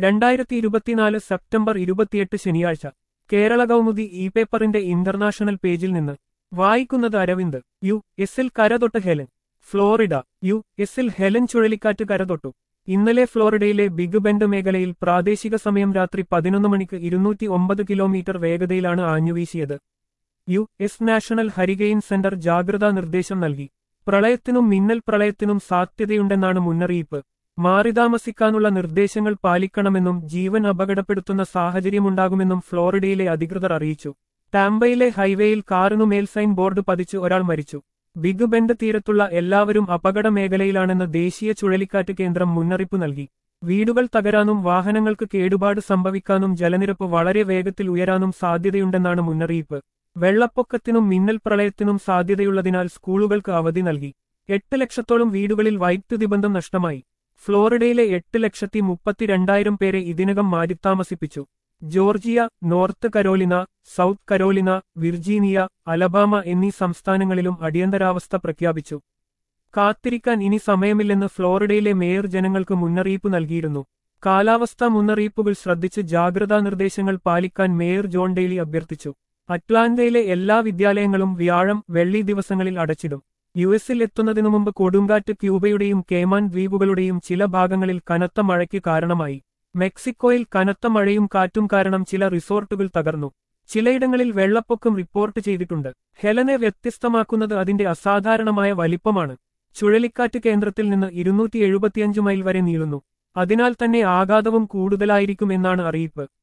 രണ്ടായിരത്തി ഇരുപത്തിനാല് സെപ്റ്റംബർ ഇരുപത്തിയെട്ട് ശനിയാഴ്ച കേരള കൗമുദി ഇ പേപ്പറിന്റെ ഇന്റർനാഷണൽ പേജിൽ നിന്ന് വായിക്കുന്നത് അരവിന്ദ് യു എസിൽ കരതൊട്ട് ഹെലൻ ഫ്ലോറിഡ യു എസിൽ ഹെലൻ ചുഴലിക്കാറ്റ് കരതൊട്ടു ഇന്നലെ ഫ്ലോറിഡയിലെ ബിഗ് ബെൻഡ് മേഖലയിൽ പ്രാദേശിക സമയം രാത്രി പതിനൊന്ന് മണിക്ക് ഇരുന്നൂറ്റി ഒമ്പത് കിലോമീറ്റർ വേഗതയിലാണ് ആഞ്ഞുവീശിയത് U S National Hurricane Center ജാഗ്രതാ നിർദ്ദേശം നൽകി പ്രളയത്തിനും മിന്നൽ പ്രളയത്തിനും സാധ്യതയുണ്ടെന്നാണ് മുന്നറിയിപ്പ് മാറിതാമസിക്കാനുള്ള നിർദ്ദേശങ്ങൾ പാലിക്കണമെന്നും ജീവൻ അപകടപ്പെടുത്തുന്ന സാഹചര്യമുണ്ടാകുമെന്നും ഫ്ലോറിഡയിലെ അധികൃതർ അറിയിച്ചു ടാംബയിലെ ഹൈവേയിൽ കാറിനു മേൽ സൈൻ ബോർഡ് പതിച്ച് ഒരാൾ മരിച്ചു ബിഗ് ബെൻഡ് തീരത്തുള്ള എല്ലാവരും അപകട മേഖലയിലാണെന്ന് ദേശീയ ചുഴലിക്കാറ്റ് കേന്ദ്രം മുന്നറിയിപ്പ് നൽകി വീടുകൾ തകരാനും വാഹനങ്ങൾക്ക് കേടുപാട് സംഭവിക്കാനും ജലനിരപ്പ് വളരെ വേഗത്തിൽ ഉയരാനും സാധ്യതയുണ്ടെന്നാണ് മുന്നറിയിപ്പ് വെള്ളപ്പൊക്കത്തിനും മിന്നൽ പ്രളയത്തിനും സാധ്യതയുള്ളതിനാൽ സ്കൂളുകൾക്ക് അവധി നൽകി എട്ട് ലക്ഷത്തോളം വീടുകളിൽ വൈദ്യുതി ബന്ധം നഷ്ടമായി ഫ്ലോറിഡയിലെ എട്ട് ലക്ഷത്തി മുപ്പത്തിരണ്ടായിരം പേരെ ഇതിനകം മാറ്റിത്താമസിപ്പിച്ചു Georgia North Carolina South Carolina Virginia Alabama എന്നീ സംസ്ഥാനങ്ങളിലും അടിയന്തരാവസ്ഥ പ്രഖ്യാപിച്ചു കാത്തിരിക്കാൻ ഇനി സമയമില്ലെന്ന് ഫ്ലോറിഡയിലെ മേയർ ജനങ്ങൾക്ക് മുന്നറിയിപ്പ് നൽകിയിരുന്നു കാലാവസ്ഥാ മുന്നറിയിപ്പുകൾ ശ്രദ്ധിച്ച് ജാഗ്രതാ നിർദ്ദേശങ്ങൾ പാലിക്കാൻ മേയർ ജോൺ ഡെയ്ലി അഭ്യർത്ഥിച്ചു അറ്റ്ലാന്റയിലെ എല്ലാ വിദ്യാലയങ്ങളും വ്യാഴം വെള്ളി ദിവസങ്ങളിൽ അടച്ചിടും യു എസിൽ എത്തുന്നതിനു മുമ്പ് കൊടുങ്കാറ്റ് ക്യൂബയുടെയും കേമാൻ ദ്വീപുകളുടെയും ചില ഭാഗങ്ങളിൽ കനത്ത മഴയ്ക്ക് കാരണമായി മെക്സിക്കോയിൽ കനത്ത മഴയും കാറ്റും കാരണം ചില റിസോർട്ടുകൾ തകർന്നു ചിലയിടങ്ങളിൽ വെള്ളപ്പൊക്കം റിപ്പോർട്ട് ചെയ്തിട്ടുണ്ട് ഹെലനെ വ്യത്യസ്തമാക്കുന്നത് അതിന്റെ അസാധാരണമായ വലിപ്പമാണ് ചുഴലിക്കാറ്റ് കേന്ദ്രത്തിൽ നിന്ന് ഇരുന്നൂറ്റി എഴുപത്തിയഞ്ച് മൈൽ വരെ നീളുന്നു അതിനാൽ തന്നെ ആഘാതവും കൂടുതലായിരിക്കും എന്നാണ് അറിയിപ്പ്